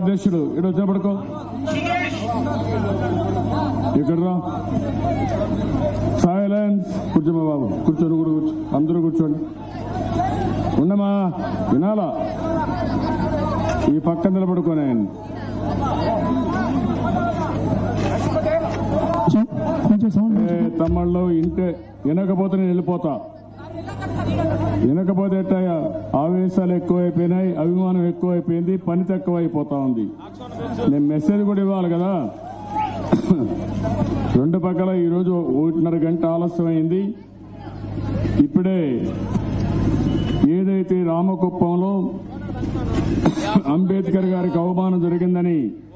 అధ్యక్షుడు ఇక్కడ వచ్చా పడుకో ఇక్కడ రా సైలెన్స్ కూర్చోమా బాబు కూర్చోండి కూడా కూర్చో అందరూ కూర్చోండి ఉండమా వినాలా ఈ పక్క నిలబడుకోనే కొంచెం సౌండ్ ఏ తమ్ముళ్ళు ఇంటే వినకపోతే నేను వెళ్ళిపోతా వినకపోతే ఎట్టయ్యా ఆవేశాలు ఎక్కువైపోయినాయి అభిమానం ఎక్కువైపోయింది పని తక్కువైపోతా ఉంది నేను మెసేజ్ కూడా ఇవ్వాలి కదా రెండు పక్కల ఈరోజు ఒకటిన్నర గంట ఆలస్యమైంది ఇప్పుడే ఏదైతే రామకుప్పంలో అంబేద్కర్ గారికి అవమానం జరిగిందని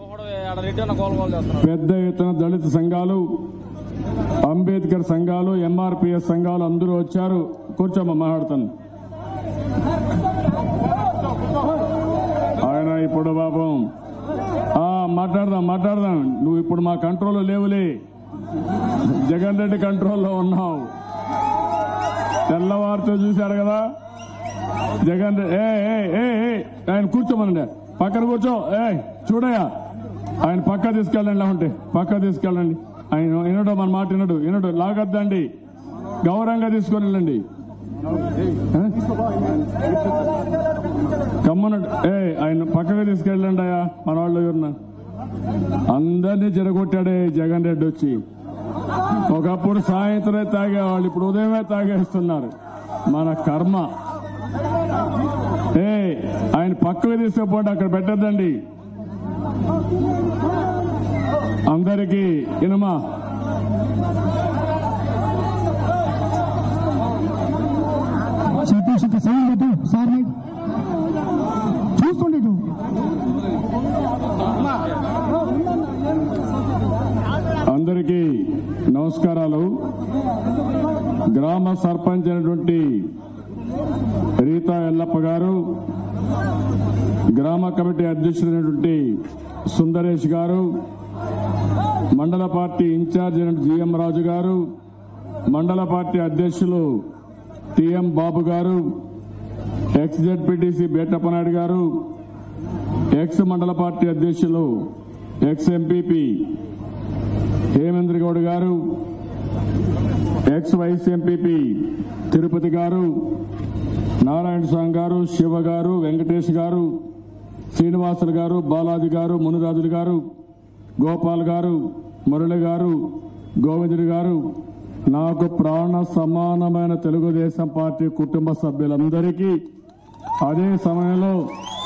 పెద్ద ఎత్తున దళిత సంఘాలు అంబేద్కర్ సంఘాలు ఎంఆర్పిఎస్ సంఘాలు అందరూ వచ్చారు కూర్చోమ్మ మాట్లాడుతాను ఆయన ఇప్పుడు పాపం ఆ మాట్లాడదాం మాట్లాడదాం నువ్వు ఇప్పుడు మా కంట్రోల్లో లేవులే జగన్ రెడ్డి కంట్రోల్లో ఉన్నావు తెల్లవారితో చూశారు కదా జగన్ రెడ్డి ఏ ఏ ఏ ఏ ఆయన కూర్చోమనండి పక్కన కూర్చో ఏ చూడయా ఆయన పక్క తీసుకెళ్ళండి ఉంటే పక్క తీసుకెళ్ళండి ఆయన వినడు మన మాట వినడు వినడు లాగద్దండి గౌరవంగా తీసుకొని వెళ్ళండి కమ్మన ఏ ఆయన పక్కగా తీసుకెళ్ళండి అయ్యా మన వాళ్ళు ఎవరున్నా అందరినీ జరగొట్టాడే జగన్ రెడ్డి వచ్చి ఒకప్పుడు సాయంత్రమే తాగేవాళ్ళు ఇప్పుడు ఉదయమే తాగేస్తున్నారు మన కర్మ ఏ ఆయన పక్కకు తీసుకుపోండి అక్కడ పెట్టద్దండి అందరికీ ఇనుమా సతీష్ ఇక సౌండ్ పెట్టు సార్ మైక్ చూస్తుండే ఇటు. అందరికీ నమస్కారాలు గ్రామ సర్పంచ్ అయినటువంటి రీతా ఎల్లప్ప గారు గ్రామ కమిటీ అధ్యక్షుడైనటువంటి సుందరేష్ గారు మండల పార్టీ ఇన్ఛార్జ్ అయిన జిఎం రాజు గారు మండల పార్టీ అధ్యక్షులు టిఎం బాబు గారు ఎక్స్ జెడ్పీటీసీ బేటప్పనాయుడు గారు ఎక్స్ మండల పార్టీ అధ్యక్షులు ఎక్స్ ఎంపీపీ హేమేంద్ర గౌడ్ గారు ఎక్స్ వైస్ ఎంపీపీ తిరుపతి గారు నారాయణ స్వామి గారు శివ గారు వెంకటేష్ గారు శ్రీనివాసులు గారు బాలాజీ గారు మునురాజులు గారు గోపాల్ గారు మురళి గారు గోవిందుడు గారు నాకు ప్రాణ సమానమైన తెలుగుదేశం పార్టీ కుటుంబ సభ్యులందరికీ అదే సమయంలో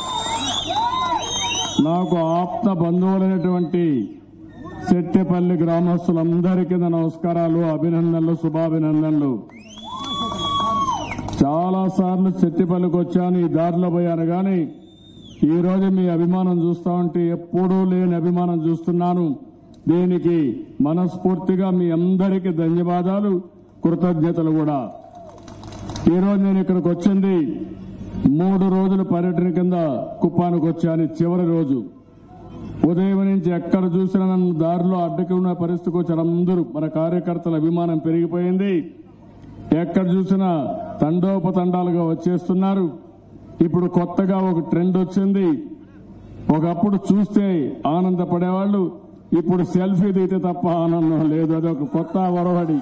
నాకు ఆప్త బంధువులైనటువంటి చెట్టెపల్లి గ్రామస్తులందరికీ నా నమస్కారాలు అభినందనలు శుభాభినందనలు చాలా సార్లు చెట్టిపల్లికి వచ్చాను ఈ దారిలో పోయాను కానీ ఈ రోజు మీ అభిమానం చూస్తా ఉంటే ఎప్పుడూ లేని అభిమానం చూస్తున్నాను దీనికి మనస్ఫూర్తిగా మీ అందరికీ ధన్యవాదాలు కృతజ్ఞతలు కూడా ఈరోజు నేను ఇక్కడికి వచ్చింది మూడు రోజుల పర్యటన కింద కుప్పానికి వచ్చాను ఈ చివరి రోజు ఉదయం నుంచి ఎక్కడ చూసినా నన్ను దారిలో అడ్డకి ఉన్న పరిస్థితికి వచ్చారు అందరూ మన కార్యకర్తల అభిమానం పెరిగిపోయింది ఎక్కడ చూసినా తండోపతండాలుగా వచ్చేస్తున్నారు ఇప్పుడు కొత్తగా ఒక ట్రెండ్ వచ్చింది ఒకప్పుడు చూస్తే ఆనందపడేవాళ్ళు ఇప్పుడు సెల్ఫీ దిగితే తప్ప ఆనందం లేదు అది ఒక కొత్త వరవడి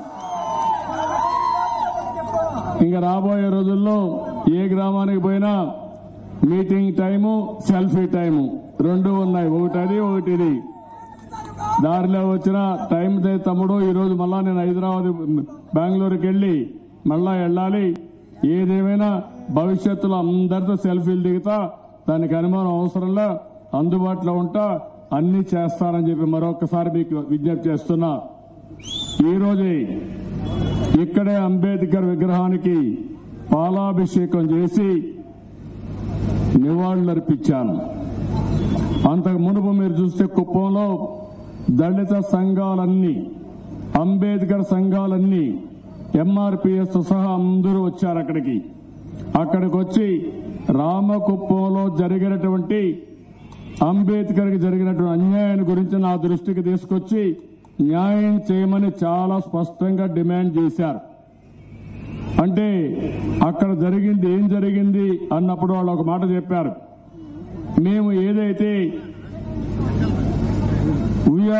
ఇంకా రాబోయే రోజుల్లో ఏ గ్రామానికి పోయినా మీటింగ్ టైము సెల్ఫీ టైము రెండు ఉన్నాయి ఒకటి అది ఒకటి ఇది దారిలో వచ్చిన టైం దే తమ్ముడు ఈ రోజు మళ్ళా నేను హైదరాబాద్ బెంగళూరుకి వెళ్ళి మళ్ళా వెళ్ళాలి ఏదేమైనా భవిష్యత్తులో అందరితో సెల్ఫీలు దిగుతా దానికి అనుమానం అవసరంలా అందుబాటులో ఉంటా అన్ని చేస్తానని చెప్పి మరొకసారి మీకు విజ్ఞప్తి చేస్తున్నా ఈ రోజే ఇక్కడే అంబేద్కర్ విగ్రహానికి పాలాభిషేకం చేసి నివాళులర్పించాను అంతకు మునుపు మీరు చూస్తే కుప్పంలో దళిత సంఘాలన్నీ అంబేద్కర్ సంఘాలన్నీ ఎంఆర్పిఎస్ సహా అందరూ వచ్చారు అక్కడికి అక్కడికి వచ్చి రామకుప్పంలో జరిగినటువంటి అంబేద్కర్కి జరిగినటువంటి అన్యాయాన్ని గురించి నా దృష్టికి తీసుకొచ్చి న్యాయం చేయమని చాలా స్పష్టంగా డిమాండ్ చేశారు అంటే అక్కడ జరిగింది ఏం జరిగింది అన్నప్పుడు వాళ్ళు ఒక మాట చెప్పారు మేము ఏదైతే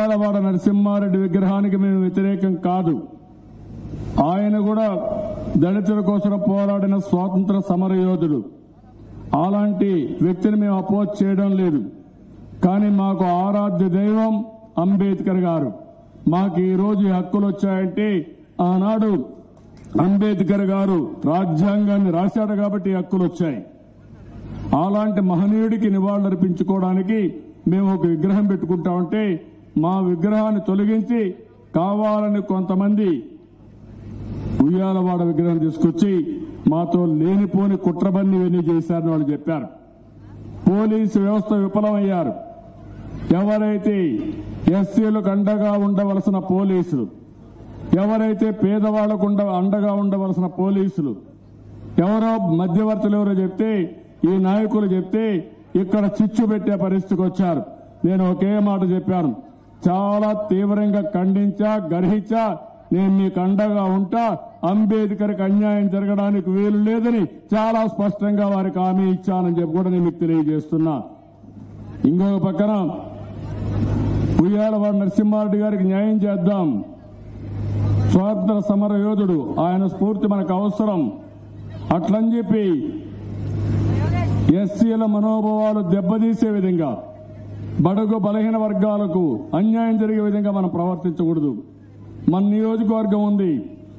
ఉయ్యాలవాడ నరసింహారెడ్డి విగ్రహానికి మేము వ్యతిరేకం కాదు ఆయన కూడా దళితుల కోసం పోరాడిన స్వాతంత్ర సమరయోధుడు అలాంటి వ్యక్తిని మేము అపోజ్ చేయడం లేదు కానీ మాకు ఆరాధ్య దైవం అంబేద్కర్ గారు మాకు ఈ రోజు ఈ హక్కులు వచ్చాయంటే ఆనాడు అంబేద్కర్ గారు రాజ్యాంగాన్ని రాశాడు కాబట్టి ఈ హక్కులు వచ్చాయి అలాంటి మహనీయుడికి నివాళులర్పించుకోవడానికి మేము ఒక విగ్రహం పెట్టుకుంటామంటే మా విగ్రహాన్ని తొలగించి కావాలని కొంతమంది ఉయ్యాలవాడ విగ్రహం తీసుకొచ్చి మాతో లేనిపోని కుట్రబన్ని ఇవన్నీ చేశారని వాళ్ళు చెప్పారు పోలీసు వ్యవస్థ విఫలమయ్యారు ఎవరైతే ఎస్సీలకు అండగా ఉండవలసిన పోలీసులు ఎవరైతే పేదవాళ్లకు ఉండ అండగా ఉండవలసిన పోలీసులు ఎవరో మధ్యవర్తులు ఎవరో చెప్తే ఈ నాయకులు చెప్తే ఇక్కడ చిచ్చు పెట్టే పరిస్థితికి వచ్చారు నేను ఒకే మాట చెప్పాను చాలా తీవ్రంగా ఖండించా గర్హించా నేను మీకు అండగా ఉంటా అంబేద్కర్కి అన్యాయం జరగడానికి వీలు లేదని చాలా స్పష్టంగా వారికి హామీ ఇచ్చానని చెప్పి కూడా నేను మీకు తెలియజేస్తున్నా ఇంకొక పక్కన ఉయ్యాలవాడ నరసింహారెడ్డి గారికి న్యాయం చేద్దాం స్వాతంత్ర సమర యోధుడు ఆయన స్ఫూర్తి మనకు అవసరం అట్లని చెప్పి ఎస్సీల మనోభావాలు దెబ్బతీసే విధంగా బడుగు బలహీన వర్గాలకు అన్యాయం జరిగే విధంగా మనం ప్రవర్తించకూడదు మన నియోజకవర్గం ఉంది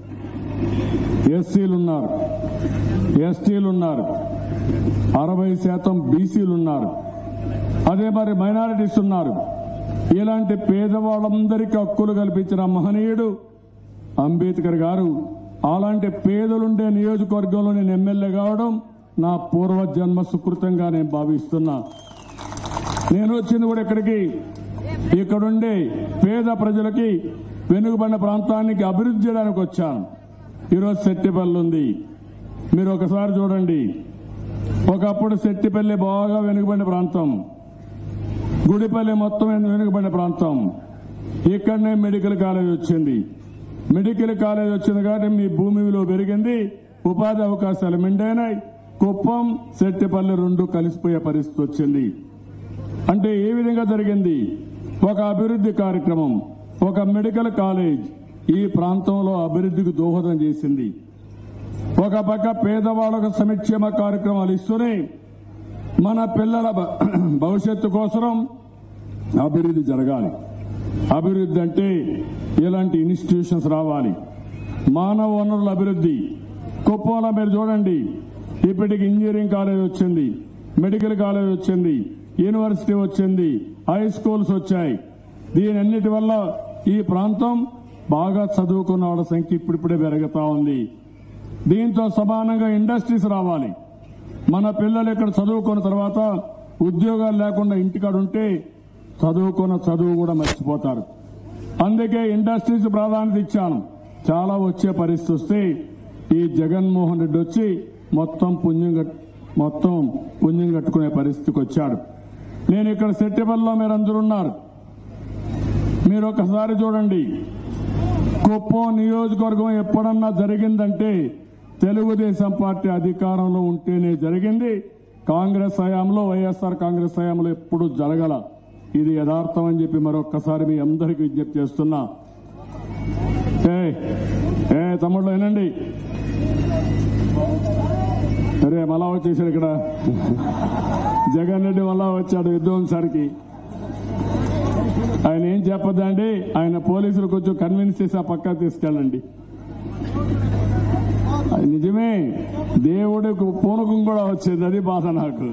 ఎస్సీలున్నారు ఎస్టీలున్నారు అరవై శాతం బీసీలున్నారు అదే మరి మైనారిటీస్ ఉన్నారు ఇలాంటి పేదవాళ్ళందరికీ హక్కులు కల్పించిన మహనీయుడు అంబేద్కర్ గారు అలాంటి పేదలుండే నియోజకవర్గంలో నేను ఎమ్మెల్యే కావడం నా పూర్వజన్మ సుకృతంగా నేను భావిస్తున్నా నేను వచ్చింది కూడా ఇక్కడికి ఇక్కడుండే పేద ప్రజలకి వెనుకబడిన ప్రాంతానికి అభివృద్ధి చేయడానికి వచ్చాను ఈరోజు సెట్టిపల్లి ఉంది మీరు ఒకసారి చూడండి ఒకప్పుడు సెట్టిపల్లి బాగా వెనుకబడిన ప్రాంతం గుడిపల్లి మొత్తం వెనుకబడిన ప్రాంతం ఇక్కడనే మెడికల్ కాలేజ్ వచ్చింది మెడికల్ కాలేజ్ వచ్చింది కాబట్టి మీ భూమి విలువ పెరిగింది ఉపాధి అవకాశాలు మెండైనాయి కుప్పం సెట్టిపల్లి రెండు కలిసిపోయే పరిస్థితి వచ్చింది అంటే ఏ విధంగా జరిగింది ఒక అభివృద్ధి కార్యక్రమం ఒక మెడికల్ కాలేజ్ ఈ ప్రాంతంలో అభివృద్ధికి దోహదం చేసింది ఒక పక్క పేదవాళ్లకు సంక్షేమ కార్యక్రమాలు ఇస్తూనే మన పిల్లల భ- భవిష్యత్తు కోసం అభివృద్ధి జరగాలి అభివృద్ధి అంటే ఇలాంటి ఇన్స్టిట్యూషన్స్ రావాలి మానవ వనరుల అభివృద్ధి కుప్పంలో మీరు చూడండి ఇప్పటికి ఇంజనీరింగ్ కాలేజ్ వచ్చింది మెడికల్ కాలేజ్ వచ్చింది యూనివర్సిటీ వచ్చింది హై స్కూల్స్ వచ్చాయి దీని అన్నిటి వల్ల ఈ ప్రాంతం బాగా చదువుకున్న వాళ్ళ సంఖ్య ఇప్పుడిప్పుడే పెరుగుతా ఉంది దీంతో సమానంగా ఇండస్ట్రీస్ రావాలి మన పిల్లలు ఇక్కడ చదువుకున్న తర్వాత ఉద్యోగాలు లేకుండా ఇంటికాడ ఉంటే చదువుకున్న చదువు కూడా మర్చిపోతారు అందుకే ఇండస్ట్రీస్ ప్రాధాన్యత ఇచ్చాను చాలా వచ్చే పరిస్థితి వస్తే ఈ జగన్మోహన్ రెడ్డి వచ్చి మొత్తం పుణ్యం కట్- మొత్తం పుణ్యం కట్టుకునే పరిస్థితికి వచ్చాడు నేను ఇక్కడ సెట్టిపల్లిలో మీరు అందరూ ఉన్నారు మీరు ఒకసారి చూడండి కుప్పం నియోజకవర్గం ఎప్పుడన్నా జరిగిందంటే తెలుగుదేశం పార్టీ అధికారంలో ఉంటేనే జరిగింది కాంగ్రెస్ హయాంలో వైఎస్ఆర్ కాంగ్రెస్ హయాంలో ఎప్పుడు జరగల ఇది యథార్థం అని చెప్పి మరొక్కసారి మీ అందరికీ విజ్ఞప్తి చేస్తున్నా ఏ ఏ తమ్ముళ్ళు వినండి అరే మళ్ళా వచ్చేసాడు ఇక్కడ జగన్ రెడ్డి మళ్ళా వచ్చాడు విధ్వంసానికి ఆయన ఏం చెప్పదండి ఆయన పోలీసులు కొంచెం కన్విన్స్ చేసి ఆ పక్క తీసుకెళ్ళండి అది నిజమే దేవుడికి పూనకం కూడా వచ్చింది అది బాధ నాకు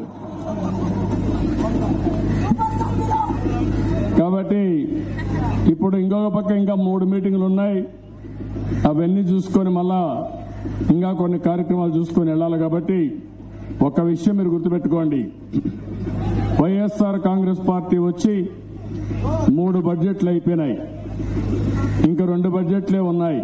కాబట్టి ఇప్పుడు ఇంకొక పక్క ఇంకా మూడు మీటింగులు ఉన్నాయి అవన్నీ చూసుకొని మళ్ళా ఇంకా కొన్ని కార్యక్రమాలు చూసుకొని వెళ్ళాలి కాబట్టి ఒక విషయం మీరు గుర్తుపెట్టుకోండి వైఎస్ఆర్ కాంగ్రెస్ పార్టీ వచ్చి మూడు బడ్జెట్లు అయిపోయినాయి ఇంకా రెండు బడ్జెట్లే ఉన్నాయి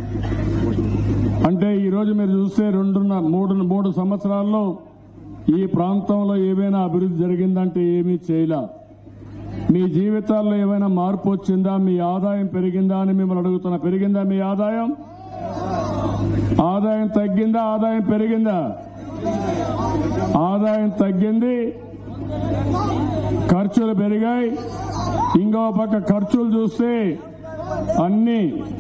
అంటే ఈ రోజు మీరు చూస్తే రెండున్న మూడు మూడు సంవత్సరాల్లో ఈ ప్రాంతంలో ఏమైనా అభివృద్ధి జరిగిందంటే ఏమీ చేయలే మీ జీవితాల్లో ఏమైనా మార్పు వచ్చిందా మీ ఆదాయం పెరిగిందా అని మిమ్మల్ని అడుగుతున్నా పెరిగిందా మీ ఆదాయం ఆదాయం తగ్గిందా ఆదాయం పెరిగిందా ఆదాయం తగ్గింది ఖర్చులు పెరిగాయి ఇంకో పక్క ఖర్చులు చూస్తే అన్ని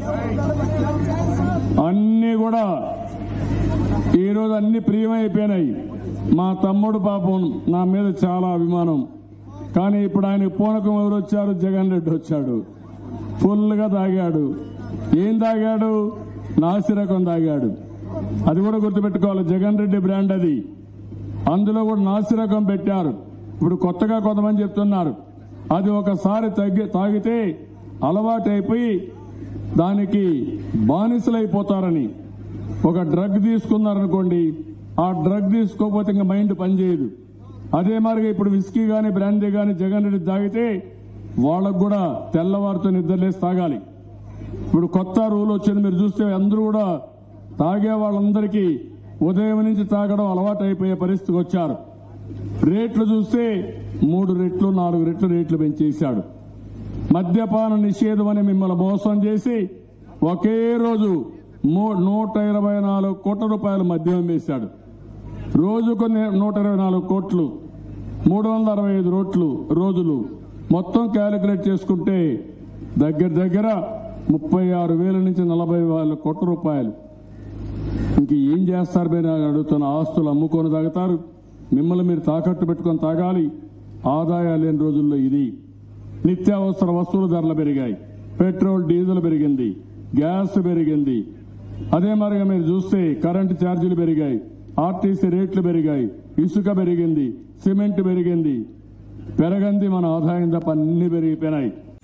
అన్ని కూడా ఈరోజు అన్ని ప్రియమైపోయినాయి మా తమ్ముడు పాపం నా మీద చాలా అభిమానం కానీ ఇప్పుడు ఆయన పూనకం ఎవరు వచ్చారు జగన్ రెడ్డి వచ్చాడు ఫుల్గా తాగాడు ఏం తాగాడు నాసిరకం తాగాడు అది కూడా గుర్తుపెట్టుకోవాలి జగన్ రెడ్డి బ్రాండ్ అది అందులో కూడా నాసిరకం పెట్టారు ఇప్పుడు కొత్తగా కొంతమంది చెప్తున్నారు అది ఒకసారి తగ్గి తాగితే అలవాటైపోయి దానికి బానిసలైపోతారని ఒక డ్రగ్ తీసుకున్నారనుకోండి ఆ డ్రగ్ తీసుకోకపోతే ఇంకా మైండ్ పనిచేయదు అదే మరిగా ఇప్పుడు విస్కీ గాని బ్రాండీ గాని జగన్ రెడ్డి తాగితే వాళ్ళకు కూడా తెల్లవారితో నిద్రలేసి తాగాలి ఇప్పుడు కొత్త రూల్ వచ్చింది మీరు చూస్తే అందరూ కూడా తాగే వాళ్ళందరికీ ఉదయం నుంచి తాగడం అలవాటు అయిపోయే పరిస్థితికి వచ్చారు రేట్లు చూస్తే మూడు రెట్లు నాలుగు రెట్లు రేట్లు పెంచేశాడు మద్యపాన నిషేధం అని మిమ్మల్ని మోసం చేసి ఒకే రోజు మూ- నూట ఇరవై నాలుగు కోట్ల రూపాయల మద్యం వేశాడు రోజుకు నే- నూట ఇరవై నాలుగు కోట్లు మూడు వందల అరవై ఐదు రోట్లు రోజులు మొత్తం క్యాలిక్యులేట్ చేసుకుంటే దగ్గర దగ్గర ముప్పై ఆరు వేల నుంచి నలభై వేల కోట్ల రూపాయలు ఇంక ఏం చేస్తారు మీరు అని అడుగుతున్న ఆస్తులు అమ్ముకొని తాగుతారు మిమ్మల్ని మీరు తాకట్టు పెట్టుకొని తాగాలి ఆదాయాలు లేని రోజుల్లో ఇది నిత్యావసర వస్తువుల ధరలు పెరిగాయి పెట్రోల్ డీజిల్ పెరిగింది గ్యాస్ పెరిగింది అదే మరిగా మీరు చూస్తే కరెంటు ఛార్జీలు పెరిగాయి ఆర్టీసీ రేట్లు పెరిగాయి ఇసుక పెరిగింది సిమెంట్ పెరిగింది పెరగంది మన ఆదాయం తప్ప అన్ని పెరిగిపోయినాయి